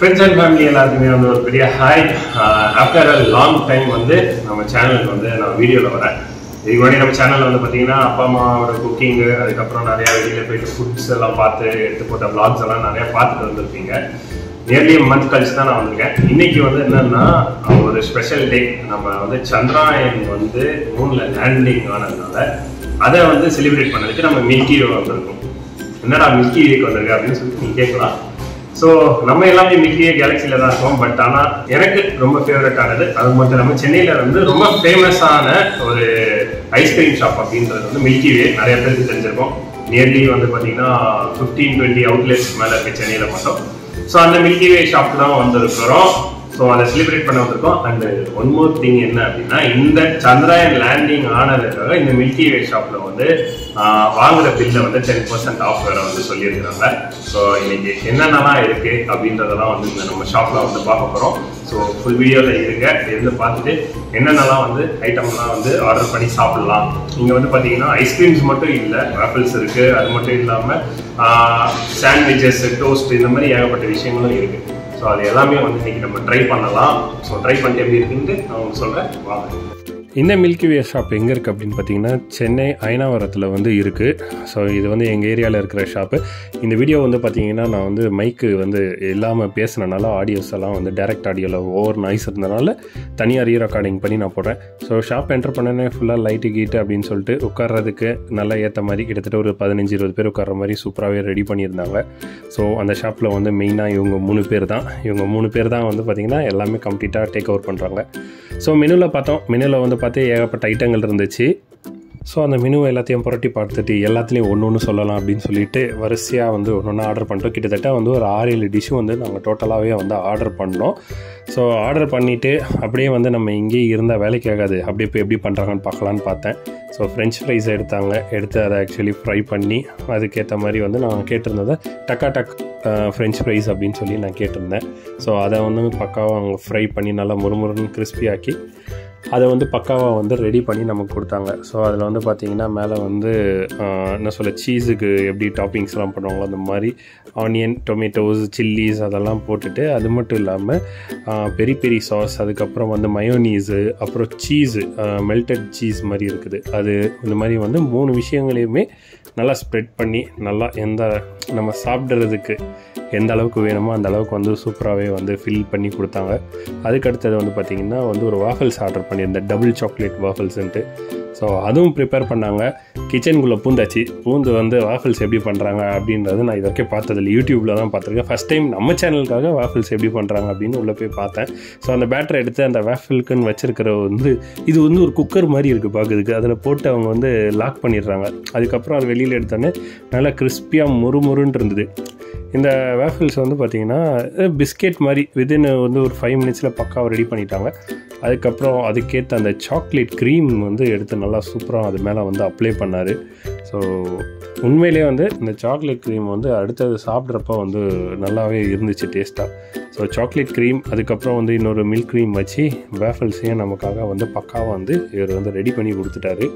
friends and family எல்லாருக்குமே வந்து ஒரு பெரிய hi after uh long time வந்து நம்ம சேனலுக்கு வந்து நான் வீடியோவில் வரேன் இதுக்கு முன்னாடி நம்ம சேனலில் வந்து பார்த்தீங்கன்னா அப்பா அம்மாவோட குக்கிங்கு அதுக்கப்புறம் நிறையா வெளியில் போயிட்டு ஃபுட்ஸ் எல்லாம் பார்த்து எடுத்து போட்ட vlogs எல்லாம் நிறையா பார்த்துட்டு வந்திருப்பீங்க நியர்லி மந்த் கழிச்சு தான் நான் வந்திருக்கேன் இன்னைக்கு வந்து என்னன்னா ஒரு ஸ்பெஷல் டே நம்ம வந்து சந்திராயன் வந்து மூணில் லேண்டிங் ஆனதுனால அதை வந்து செலிப்ரேட் பண்ணதுக்கு நம்ம மில்கி வே வந்திருக்கோம் என்னடா மில்கி வேக்கு வந்திருக்கு அப்படின்னு சொல்லி நீங்கள் கேட்கலாம் ஸோ நம்ம எல்லாமே மில்கியே கேலக்சியில் தான் இருக்கோம் பட் ஆனால் எனக்கு ரொம்ப ஃபேவரட் ஆனது அது மட்டும் இல்லாமல் சென்னையில் வந்து ரொம்ப ஃபேமஸான ஒரு ஐஸ்கிரீம் ஷாப் அப்படின்றது வந்து மில்கி வே நிறைய பேருக்கு தெரிஞ்சிருக்கும் நியர்லி வந்து பார்த்தீங்கன்னா ஃபிஃப்டீன் டுவெண்ட்டி அவுட்லெட்ஸ் மேலே இருக்கு சென்னையில் மட்டும் ஸோ அந்த மில்கி வே ஷாப் தான் வந்திருக்கிறோம் ஸோ அதை செலிப்ரேட் பண்ண வந்திருக்கோம் அண்ட் ஒன் மோர் திங் என்ன அப்படின்னா இந்த சந்திராயன் லேண்டிங் ஆனதுக்காக இந்த மில்கி வே ஷாப்பில் வந்து ஆஹ், வாங்குற பில்ல வந்து டென் பர்சன்ட் ஆஃப் வேற வந்து சொல்லியிருக்கிறாங்க ஸோ இன்னைக்கு என்னென்னலாம் இருக்கு அப்படின்றதெல்லாம் வந்து இந்த நம்ம ஷாப்பில் வந்து பார்க்க போகிறோம் ஸோ ஃபுல் வீடியோவில் இருங்க இருந்து பார்த்துட்டு என்னென்னலாம் வந்து ஐட்டம்லாம் வந்து ஆர்டர் பண்ணி சாப்பிடலாம் இங்கே வந்து பார்த்தீங்கன்னா ஐஸ்கிரீம்ஸ் மட்டும் இல்லை ஆப்பிள்ஸ் இருக்குது அது மட்டும் இல்லாமல் சாண்ட்விச்சஸ் டோஸ்ட் இந்த மாதிரி ஏகப்பட்ட விஷயங்களும் இருக்குது ஸோ அது எல்லாமே வந்து இன்னைக்கு நம்ம ட்ரை பண்ணலாம் ஸோ ட்ரை பண்ணிட்டு எப்படி இருக்குன்ட்டு நான் உங்களுக்கு சொல்கிறேன் வாங்க இந்த மில்கி வே ஷாப் எங்கே இருக்குது அப்படின்னு பார்த்தீங்கன்னா சென்னை அயனாவரத்தில் வந்து இருக்குது ஸோ இது வந்து எங்கள் ஏரியாவில் இருக்கிற ஷாப்பு இந்த வீடியோ வந்து பார்த்தீங்கன்னா நான் வந்து மைக்கு வந்து இல்லாமல் பேசுனனால ஆடியோஸ் எல்லாம் வந்து டைரக்ட் ஆடியோவில் ஓவர் நாய்ஸ் இருந்தனால தனியாக ரீ ரெக்கார்டிங் பண்ணி நான் போடுறேன் ஸோ ஷாப் என்டர் பண்ணனே ஃபுல்லாக லைட்டு கீட்டு அப்படின்னு சொல்லிட்டு உட்கார்றதுக்கு நல்லா ஏற்ற மாதிரி கிட்டத்தட்ட ஒரு பதினஞ்சு இருபது பேர் உட்கார்ற மாதிரி சூப்பராகவே ரெடி பண்ணியிருந்தாங்க ஸோ அந்த ஷாப்பில் வந்து மெயினாக இவங்க மூணு பேர் தான் இவங்க மூணு பேர் தான் வந்து பார்த்திங்கன்னா எல்லாமே கம்ப்ளீட்டாக டேக் ஓவர் பண்ணுறாங்க ஸோ மெனுவில் பார்த்தோம் மெனுவில் வந்து பார்த்து ஏகப்பட்ட ஐட்டங்கள் இருந்துச்சு ஸோ அந்த மெனு எல்லாத்தையும் புரட்டி பார்த்துட்டு எல்லாத்துலேயும் ஒன்று ஒன்று சொல்லலாம் அப்படின்னு சொல்லிட்டு வரிசையாக வந்து ஒன்று ஒன்று ஆர்டர் பண்ணிட்டோம் கிட்டத்தட்ட வந்து ஒரு ஆறு ஏழு டிஷ்ஷும் வந்து நாங்கள் டோட்டலாகவே வந்து ஆர்டர் பண்ணோம் ஸோ ஆர்டர் பண்ணிவிட்டு அப்படியே வந்து நம்ம இங்கேயே இருந்தால் வேலைக்கு ஆகாது அப்படியே போய் எப்படி பண்ணுறாங்கன்னு பார்க்கலான்னு பார்த்தேன் ஸோ ஃப்ரெஞ்ச் ஃப்ரைஸ் எடுத்தாங்க எடுத்து அதை ஆக்சுவலி ஃப்ரை பண்ணி அதுக்கேற்ற மாதிரி வந்து நான் கேட்டிருந்ததை டக்கா டக் ஃப்ரெஞ்ச் ஃப்ரைஸ் அப்படின்னு சொல்லி நான் கேட்டிருந்தேன் ஸோ அதை வந்து பக்காவாக அவங்க ஃப்ரை பண்ணி நல்லா முறுமுறுன்னு crispy ஆக்கி அதை வந்து பக்காவாக வந்து ரெடி பண்ணி நமக்கு கொடுத்தாங்க ஸோ அதில் வந்து பார்த்திங்கன்னா மேலே வந்து ஆஹ், என்ன சொல்ல சீஸுக்கு எப்படி டாப்பிங்ஸ்லாம் பண்ணுவாங்களோ அந்த மாதிரி ஆனியன் டொமேட்டோஸ் சில்லிஸ் அதெல்லாம் போட்டுட்டு அது மட்டும் இல்லாமல் பெரி பெரி சாஸ் அதுக்கப்புறம் வந்து மயோனீஸு அப்புறம் சீஸு மெல்டட் சீஸ் மாதிரி இருக்குது அது இந்த மாதிரி வந்து மூணு விஷயங்களையுமே நல்லா ஸ்ப்ரெட் பண்ணி நல்லா எந்த நம்ம சாப்பிட்றதுக்கு எந்த அளவுக்கு வேணுமோ அந்த அளவுக்கு வந்து சூப்பராகவே வந்து ஃபில் பண்ணி கொடுத்தாங்க அதுக்கு அடுத்தது வந்து பார்த்திங்கன்னா வந்து ஒரு வாஃபல்ஸ் ஆர்டர் பண்ணியிருந்தேன் டபுள் சாக்லேட் வாஃபல்ஸ்ன்ட்டு ஸோ அதுவும் ப்ரிப்பேர் பண்ணாங்க கிச்சனுக்குள்ளே பூந்தாச்சு பூந்து வந்து வாஃபல்ஸ் எப்படி பண்ணுறாங்க அப்படின்றது நான் இது வரைக்கும் பார்த்ததில்ல யூடியூப்பில் தான் பார்த்துருக்கேன் ஃபஸ்ட் டைம் நம்ம சேனலுக்காக வாஃபல்ஸ் எப்படி பண்ணுறாங்க அப்படின்னு உள்ளே போய் பார்த்தேன் ஸோ அந்த பேட்டரை எடுத்து அந்த வாஃபல்க்குன்னு வச்சிருக்கிற வந்து இது வந்து ஒரு குக்கர் மாதிரி இருக்குது பார்க்குறதுக்கு அதில் போட்டு அவங்க வந்து லாக் பண்ணிடுறாங்க அதுக்கப்புறம் அது வெளியில் எடுத்தோன்னே நல்லா கிறிஸ்பியாக முறுமுறுன்னு இருந்தது இந்த வேஃபில்ஸ் வந்து பார்த்தீங்கன்னா பிஸ்கெட் மாதிரி வித்தின் வந்து ஒரு ஃபைவ் மினிட்ஸில் பக்காவாக ரெடி பண்ணிட்டாங்க அதுக்கப்புறம் அதுக்கேற்ற அந்த சாக்லேட் க்ரீம் வந்து எடுத்து நல்லா சூப்பராக அது மேலே வந்து அப்ளை பண்ணார் ஸோ உண்மையிலே வந்து இந்த சாக்லேட் க்ரீம் வந்து அடுத்தது சாப்பிட்றப்ப வந்து நல்லாவே இருந்துச்சு டேஸ்ட்டாக ஸோ சாக்லேட் க்ரீம் அதுக்கப்புறம் வந்து இன்னொரு மில்க் க்ரீம் வச்சு வேஃபல்ஸையும் நமக்காக வந்து பக்காவாக வந்து இவர் வந்து ரெடி பண்ணி கொடுத்துட்டாரு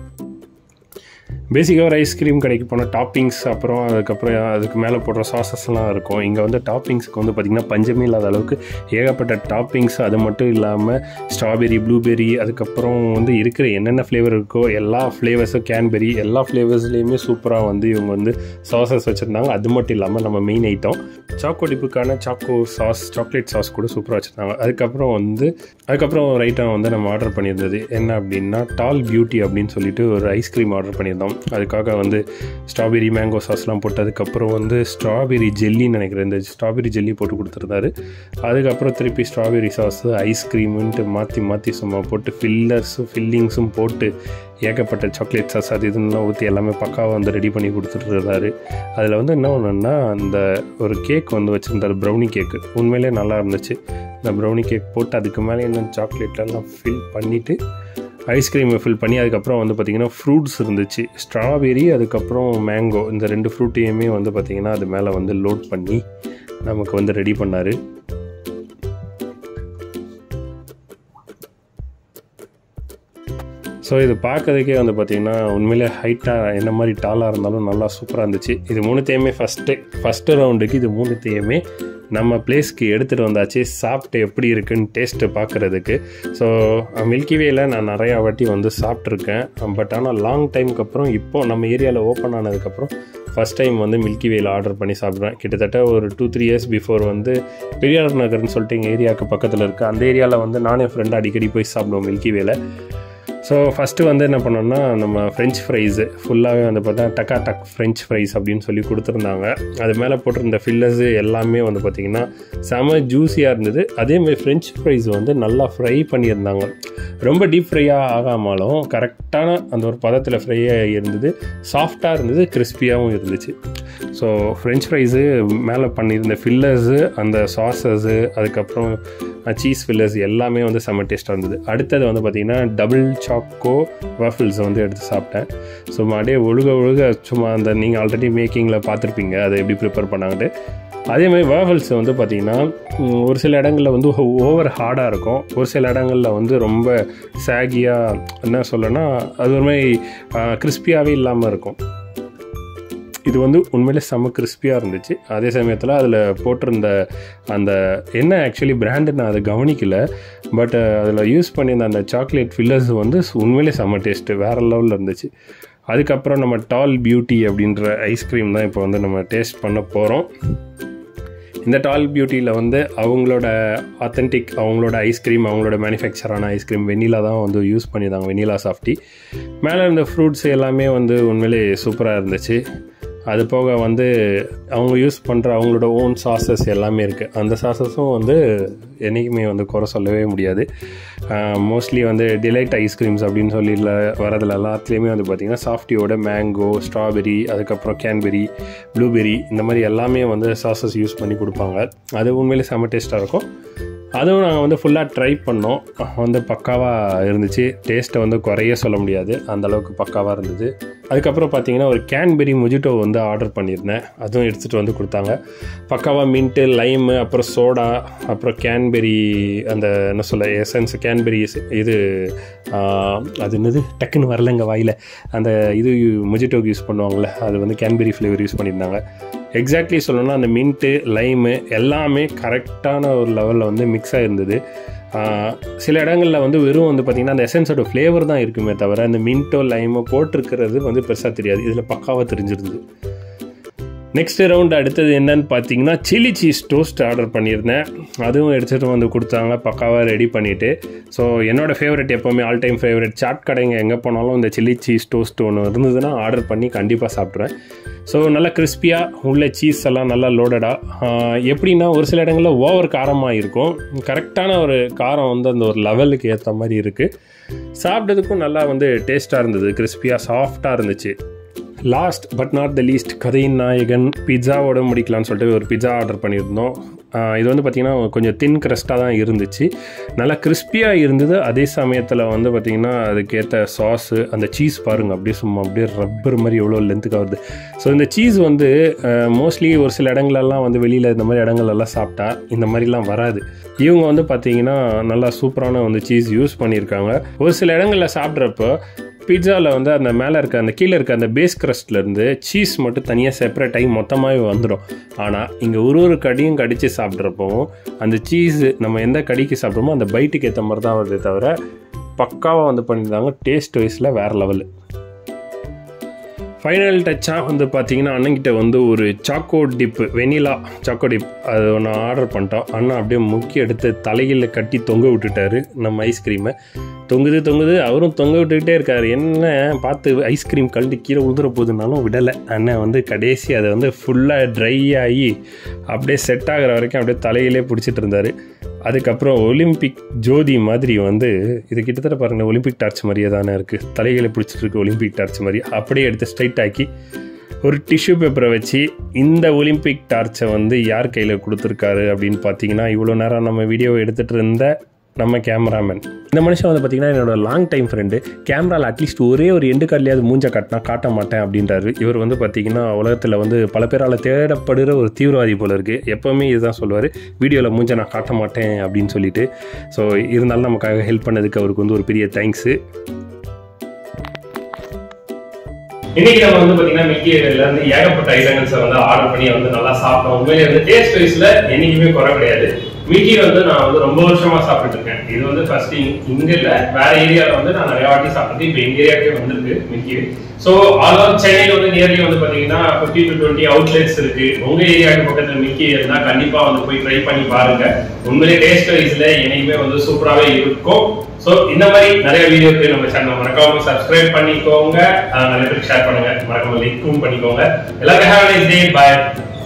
பேசிக்காக ஒரு ஐஸ்கிரீம் கடைக்கு போன டாப்பிங்ஸ் அப்புறம் அதுக்கப்புறம் அதுக்கு மேலே போடுற சாசஸ்லாம் இருக்கும் இங்கே வந்து டாப்பிங்ஸ்க்கு வந்து பார்த்திங்கன்னா பஞ்சமே இல்லாத அளவுக்கு ஏகப்பட்ட டாப்பிங்ஸ் அது மட்டும் இல்லாமல் ஸ்ட்ராபெரி ப்ளூபெரி அதுக்கப்புறம் வந்து இருக்கிற என்னென்ன ஃப்ளேவர் இருக்கோ எல்லா ஃப்ளேவர்ஸும் கேன்பெரி எல்லா ஃப்ளேவர்ஸ்லேயுமே சூப்பராக வந்து இவங்க வந்து சாசஸ் வச்சுருந்தாங்க அது மட்டும் இல்லாமல் நம்ம மெயின் ஐட்டம் சாக்கோ டிப்புக்கான சாக்கோ சாஸ் சாக்லேட் சாஸ் கூட சூப்பராக வச்சுருந்தாங்க அதுக்கப்புறம் வந்து அதுக்கப்புறம் ஒரு ஐட்டம் வந்து நம்ம ஆர்டர் பண்ணியிருந்தது என்ன அப்படின்னா டால் பியூட்டி அப்படின்னு சொல்லிட்டு ஒரு ஐஸ்கிரீம் ஆர்டர் பண்ணியிருந்தோம் அதுக்காக வந்து ஸ்ட்ராபெரி மேங்கோ சாஸ்லாம் போட்டு அதுக்கப்புறம் வந்து ஸ்ட்ராபெரி ஜெல்லின்னு நினைக்கிறேன் இந்த ஸ்ட்ராபெரி ஜெல்லி போட்டு கொடுத்துருந்தாரு அதுக்கப்புறம் திருப்பி ஸ்ட்ராபெரி சாஸு ஐஸ்கிரீமுன்ட்டு மாற்றி மாற்றி சும்மா போட்டு ஃபில்லர்ஸும் ஃபில்லிங்ஸும் போட்டு ஏகப்பட்ட சாக்லேட் சாஸ் அது இதுன்னு ஊற்றி எல்லாமே பக்காவாக வந்து ரெடி பண்ணி கொடுத்துட்ருந்தாரு அதில் வந்து என்ன ஒன்றுன்னா அந்த ஒரு கேக் வந்து வச்சுருந்தாரு ப்ரௌனி கேக்கு உண்மையிலே நல்லா இருந்துச்சு இந்த ப்ரௌனி கேக் போட்டு அதுக்கு மேலே என்ன சாக்லேட்லாம் ஃபில் பண்ணிவிட்டு ஐஸ்கிரீமை ஃபில் பண்ணி அதுக்கப்புறம் வந்து பார்த்திங்கன்னா ஃப்ரூட்ஸ் இருந்துச்சு ஸ்ட்ராபெரி அதுக்கப்புறம் மேங்கோ இந்த ரெண்டு ஃப்ரூட்டையுமே வந்து பார்த்திங்கன்னா அது மேலே வந்து லோட் பண்ணி நமக்கு வந்து ரெடி பண்ணார் ஸோ இது பார்க்கறதுக்கே வந்து பார்த்திங்கன்னா உண்மையிலே ஹைட்டாக என்ன மாதிரி டாலாக இருந்தாலும் நல்லா சூப்பராக இருந்துச்சு இது மூணுத்தையுமே ஃபஸ்ட்டு ஃபஸ்ட்டு ரவுண்டுக்கு இது மூணுத்தையுமே நம்ம பிளேஸ்க்கு எடுத்துகிட்டு வந்தாச்சு சாப்பிட்டு எப்படி இருக்குன்னு டேஸ்ட்டு பார்க்குறதுக்கு ஸோ மில்கி வேல நான் நிறையா வாட்டி வந்து சாப்பிட்ருக்கேன் பட் ஆனால் லாங் டைமுக்கு அப்புறம் இப்போ நம்ம ஏரியாவில் ஓப்பன் ஆனதுக்கப்புறம் ஃபஸ்ட் டைம் வந்து மில்கி வேல ஆர்டர் பண்ணி சாப்பிட்றேன் கிட்டத்தட்ட ஒரு டூ த்ரீ இயர்ஸ் பிஃபோர் வந்து பெரியார் நகர்னு சொல்லிட்டு எங்கள் ஏரியாவுக்கு பக்கத்தில் இருக்குது அந்த ஏரியாவில் வந்து நானே ஃப்ரெண்ட் அடிக்கடி போய் சாப்பிடுவோம் மில்கி வேல ஸோ ஃபஸ்ட்டு வந்து என்ன பண்ணோம்னா நம்ம ஃப்ரெஞ்ச் ஃப்ரைஸு ஃபுல்லாகவே வந்து பார்த்தா டக்கா டக் ஃப்ரெஞ்ச் ஃப்ரைஸ் அப்படின்னு சொல்லி கொடுத்துருந்தாங்க அது மேலே போட்டிருந்த ஃபில்லர்ஸு எல்லாமே வந்து பார்த்திங்கன்னா செம ஜூஸியாக இருந்தது அதேமாதிரி ஃப்ரெஞ்ச் ஃப்ரைஸ் வந்து நல்லா ஃப்ரை பண்ணியிருந்தாங்க ரொம்ப டீப் ஃப்ரையாக ஆகாமலும் கரெக்டான அந்த ஒரு பதத்தில் ஃப்ரையாக இருந்தது சாஃப்டாக இருந்தது கிறிஸ்பியாகவும் இருந்துச்சு ஸோ ஃப்ரெஞ்ச் ஃப்ரைஸு மேலே பண்ணியிருந்த ஃபில்லர்ஸு அந்த சாஸஸு அதுக்கப்புறம் சீஸ் ஃபில்லர்ஸ் எல்லாமே வந்து செம்ம டேஸ்ட்டாக இருந்தது அடுத்தது வந்து பார்த்திங்கன்னா டபுள் சாக்கோ வாஃபிள்ஸ் வந்து எடுத்து சாப்பிட்டேன் ஸோ அப்படியே ஒழுக ஒழுக சும்மா அந்த நீங்கள் ஆல்ரெடி மேக்கிங்கில் பார்த்துருப்பீங்க அதை எப்படி ப்ரிப்பேர் பண்ணாங்கட்டு அதே மாதிரி வேஃபல்ஸ் வந்து பார்த்திங்கன்னா ஒரு சில இடங்களில் வந்து ஓவர் ஹார்டாக இருக்கும் ஒரு சில இடங்களில் வந்து ரொம்ப சாகியாக என்ன சொல்லனா அது ஒரு மாதிரி கிறிஸ்பியாகவே இல்லாமல் இருக்கும் இது வந்து உண்மையிலே செம்ம கிறிஸ்பியாக இருந்துச்சு அதே சமயத்தில் அதில் போட்டிருந்த அந்த என்ன ஆக்சுவலி பிராண்டு நான் அதை கவனிக்கல பட் அதில் யூஸ் பண்ணியிருந்த அந்த சாக்லேட் ஃபில்லர்ஸ் வந்து உண்மையிலே செம்ம டேஸ்ட்டு வேறு லெவலில் இருந்துச்சு அதுக்கப்புறம் நம்ம டால் பியூட்டி அப்படின்ற ஐஸ்கிரீம் தான் இப்போ வந்து நம்ம டேஸ்ட் பண்ண போகிறோம் இந்த டால் பியூட்டியில் வந்து அவங்களோட ஆத்தென்டிக் அவங்களோட ஐஸ்கிரீம் அவங்களோட மேனுஃபேக்சரான ஐஸ்கிரீம் வெண்ணிலா தான் வந்து யூஸ் பண்ணியிருந்தாங்க வெண்ணிலா சாஃப்டி மேலே இருந்த ஃப்ரூட்ஸ் எல்லாமே வந்து உண்மையிலே சூப்பராக இருந்துச்சு அது போக வந்து அவங்க யூஸ் பண்ணுற அவங்களோட ஓன் சாசஸ் எல்லாமே இருக்குது அந்த சாசஸும் வந்து என்றைக்குமே வந்து குறை சொல்லவே முடியாது மோஸ்ட்லி வந்து டிலைட் ஐஸ்கிரீம்ஸ் அப்படின்னு சொல்லி வரதுல எல்லாத்துலேயுமே வந்து பார்த்திங்கன்னா சாஃப்டியோட மேங்கோ ஸ்ட்ராபெரி அதுக்கப்புறம் கேன்பெரி ப்ளூபெரி இந்த மாதிரி எல்லாமே வந்து சாசஸ் யூஸ் பண்ணி கொடுப்பாங்க அது உண்மையிலே செம்ம டேஸ்ட்டாக இருக்கும் அதுவும் நாங்கள் வந்து ஃபுல்லாக ட்ரை பண்ணோம் வந்து பக்காவாக இருந்துச்சு டேஸ்ட்டை வந்து குறைய சொல்ல முடியாது அந்தளவுக்கு பக்காவாக இருந்தது அதுக்கப்புறம் பார்த்தீங்கன்னா ஒரு கேன்பெரி முஜிட்டோ வந்து ஆர்டர் பண்ணியிருந்தேன் அதுவும் எடுத்துகிட்டு வந்து கொடுத்தாங்க பக்காவாக மின்ட்டு லைமு அப்புறம் சோடா அப்புறம் கேன்பெரி அந்த என்ன சொல்ல எசன்ஸ் கேன்பெரி இது அது என்னது டக்குன்னு வரலங்க வாயில் அந்த இது முஜிட்டோக்கு யூஸ் பண்ணுவாங்கள்ல அது வந்து கேன்பெரி ஃப்ளேவர் யூஸ் பண்ணியிருந்தாங்க எக்ஸாக்ட்லி சொல்லணும்னா அந்த மின்ட்டு லைமு எல்லாமே கரெக்டான ஒரு லெவலில் வந்து மிக்ஸ் ஆகிருந்தது சில இடங்களில் வந்து வெறும் வந்து பார்த்திங்கன்னா அந்த எசன்ஸோட ஃப்ளேவர் தான் இருக்குமே தவிர அந்த மின்ட்டோ லைமோ போட்டிருக்கிறது வந்து பெருசாக தெரியாது இதில் பக்காவாக தெரிஞ்சிருந்தது நெக்ஸ்ட் ரவுண்ட் அடுத்தது என்னன்னு பார்த்தீங்கன்னா சில்லி சீஸ் டோஸ்ட் ஆர்டர் பண்ணியிருந்தேன் அதுவும் எடுத்துகிட்டு வந்து கொடுத்தாங்க பக்காவாக ரெடி பண்ணிவிட்டு ஸோ என்னோடய ஃபேவரட் எப்போவுமே ஆல் டைம் ஃபேவரட் சாட் கடைங்க எங்கே போனாலும் இந்த சில்லி சீஸ் டோஸ்ட் ஒன்று இருந்ததுன்னா ஆர்டர் பண்ணி கண்டிப்பாக சாப்பிட்ருவேன் ஸோ நல்லா கிறிஸ்பியாக உள்ள சீஸ் எல்லாம் நல்லா லோடடாக எப்படின்னா ஒரு சில இடங்களில் ஓவர் காரமாக இருக்கும் கரெக்டான ஒரு காரம் வந்து அந்த ஒரு லெவலுக்கு ஏற்ற மாதிரி இருக்குது சாப்பிட்டதுக்கும் நல்லா வந்து டேஸ்ட்டாக இருந்தது கிறிஸ்பியாக சாஃப்டாக இருந்துச்சு last but not the least கதையின் நாயகன் பிட்சாவோட முடிக்கலான்னு சொல்லிட்டு ஒரு பிட்சா ஆர்டர் பண்ணியிருந்தோம் இது வந்து பார்த்திங்கன்னா கொஞ்சம் தின் கிரஸ்ட்டாக தான் இருந்துச்சு நல்லா கிறிஸ்பியாக இருந்தது அதே சமயத்தில் வந்து பார்த்திங்கன்னா அதுக்கேற்ற சாஸு அந்த சீஸ் பாருங்கள் அப்படியே சும்மா அப்படியே ரப்பர் மாதிரி எவ்வளோ லென்த்துக்காக வருது ஸோ இந்த சீஸ் வந்து மோஸ்ட்லி ஒரு சில இடங்கள்லாம் வந்து வெளியில் இந்த மாதிரி இடங்கள்லாம் சாப்பிட்டா இந்த மாதிரிலாம் வராது இவங்க வந்து பார்த்திங்கன்னா நல்லா சூப்பரான வந்து சீஸ் யூஸ் பண்ணியிருக்காங்க ஒரு சில இடங்களில் சாப்பிட்றப்போ பீட்சாவில் வந்து அந்த மேலே இருக்க அந்த கீழே இருக்க அந்த பேஸ் கிரஸ்ட்லேருந்து சீஸ் மட்டும் தனியாக செப்பரேட் ஆகி மொத்தமாகவே வந்துடும் ஆனால் இங்கே ஒரு ஒரு கடியும் கடித்து சாப்பிட்றப்பவும் அந்த சீஸ் நம்ம எந்த கடிக்கு சாப்பிட்றோமோ அந்த பைட்டுக்கு ஏற்ற மாதிரி தான் வருதே தவிர பக்காவாக வந்து பண்ணியிருந்தாங்க டேஸ்ட் வைஸில் வேறு லெவலு ஃபைனல் டச்சாக வந்து பார்த்தீங்கன்னா அண்ணங்கிட்ட வந்து ஒரு choco dip vanilla choco dip அது ஒன்று ஆர்டர் பண்ணிட்டோம் அண்ணன் அப்படியே முக்கி எடுத்து தலையில் கட்டி தொங்க விட்டுட்டாரு நம்ம ஐஸ்கிரீமை தொங்குது தொங்குது அவரும் தொங்க விட்டுக்கிட்டே இருக்கார் என்ன பார்த்து ஐஸ்கிரீம் கழட்டி கீழே உழுதுற போகுதுனாலும் விடலை அண்ணன் வந்து கடைசி அதை வந்து ஃபுல்லாக ட்ரை ஆகி அப்படியே செட் ஆகிற வரைக்கும் அப்படியே தலையிலே பிடிச்சிட்டு இருந்தார் அதுக்கப்புறம் ஒலிம்பிக் ஜோதி மாதிரி வந்து இது கிட்டத்தட்ட பாருங்கள் ஒலிம்பிக் டார்ச் மாதிரியே தானே இருக்குது தலைகளை பிடிச்சிட்டு இருக்கு ஒலிம்பிக் டார்ச் மாதிரி அப்படியே எடுத்து ஸ்ட்ரைட் ஆக்கி ஒரு டிஷ்யூ பேப்பரை வச்சு இந்த ஒலிம்பிக் டார்ச்சை வந்து யார் கையில் கொடுத்துருக்காரு அப்படின்னு பார்த்தீங்கன்னா இவ்வளோ நேரம் நம்ம வீடியோவை எடுத்துகிட்டு இருந்த நம்ம கேமராமேன் இந்த மனுஷன் வந்து பார்த்தீங்கன்னா என்னோட லாங் டைம் ஃப்ரெண்டு கேமராவில் அட்லீஸ்ட் ஒரே ஒரு எண்டு கார்ட்லேயாவது மூஞ்ச காட்டினா காட்ட மாட்டேன் அப்படின்றாரு இவர் வந்து பார்த்தீங்கன்னா உலகத்தில் வந்து பல பேரால் தேடப்படுகிற ஒரு தீவிரவாதி போல இருக்குது எப்போவுமே இதுதான் சொல்லுவார் வீடியோவில் மூஞ்ச நான் காட்ட மாட்டேன் அப்படின்னு சொல்லிட்டு ஸோ இருந்தாலும் நமக்காக ஹெல்ப் பண்ணதுக்கு அவருக்கு வந்து ஒரு பெரிய தேங்க்ஸு இன்னைக்கு நம்ம வந்து பாத்தீங்கன்னா மிக்கியில இருந்து ஏகப்பட்ட ஐட்டங்கள்ஸை வந்து ஆர்டர் பண்ணி வந்து நல்லா சாப்பிட்டோம் உண்மையிலே வந்து டேஸ்ட் வைஸ்ல என்னைக்குமே குறை கிடையாது மிக்கி வந்து நான் வந்து ரொம்ப வருஷமா சாப்பிட்டு இருக்கேன் இது வந்து ஃபர்ஸ்ட் இங்க இல்ல வேற ஏரியால வந்து நான் நிறைய வாட்டி சாப்பிட்டு இப்போ எங்க ஏரியாவுக்கே வந்திருக்கு மிக்கி ஸோ ஆல் ஓவர் சென்னையில் வந்து நியர்லி வந்து பாத்தீங்கன்னா ஃபிஃப்டி டு டுவெண்ட்டி அவுட்லெட்ஸ் இருக்கு உங்க ஏரியாவுக்கு பக்கத்துல மிக்கி இருந்தா கண்டிப்பா வந்து போய் ட்ரை பண்ணி பாருங்க உண்மையிலே டேஸ்ட் வைஸ்ல என்னைக்குமே வந்து சூப்பராகவே இருக்கும் ஸோ இந்த மாதிரி நிறைய வீடியோக்கு நம்ம சேனல் மறக்காம சப்ஸ்கிரைப் பண்ணிக்கோங்க அஹ் நிறைய பேருக்கு ஷேர் பண்ணுங்க மறக்காம லிங்க்கும் பண்ணிக்கோங்க எல்லாருக்கும் ஹேவ் நைஸ் டே பாய்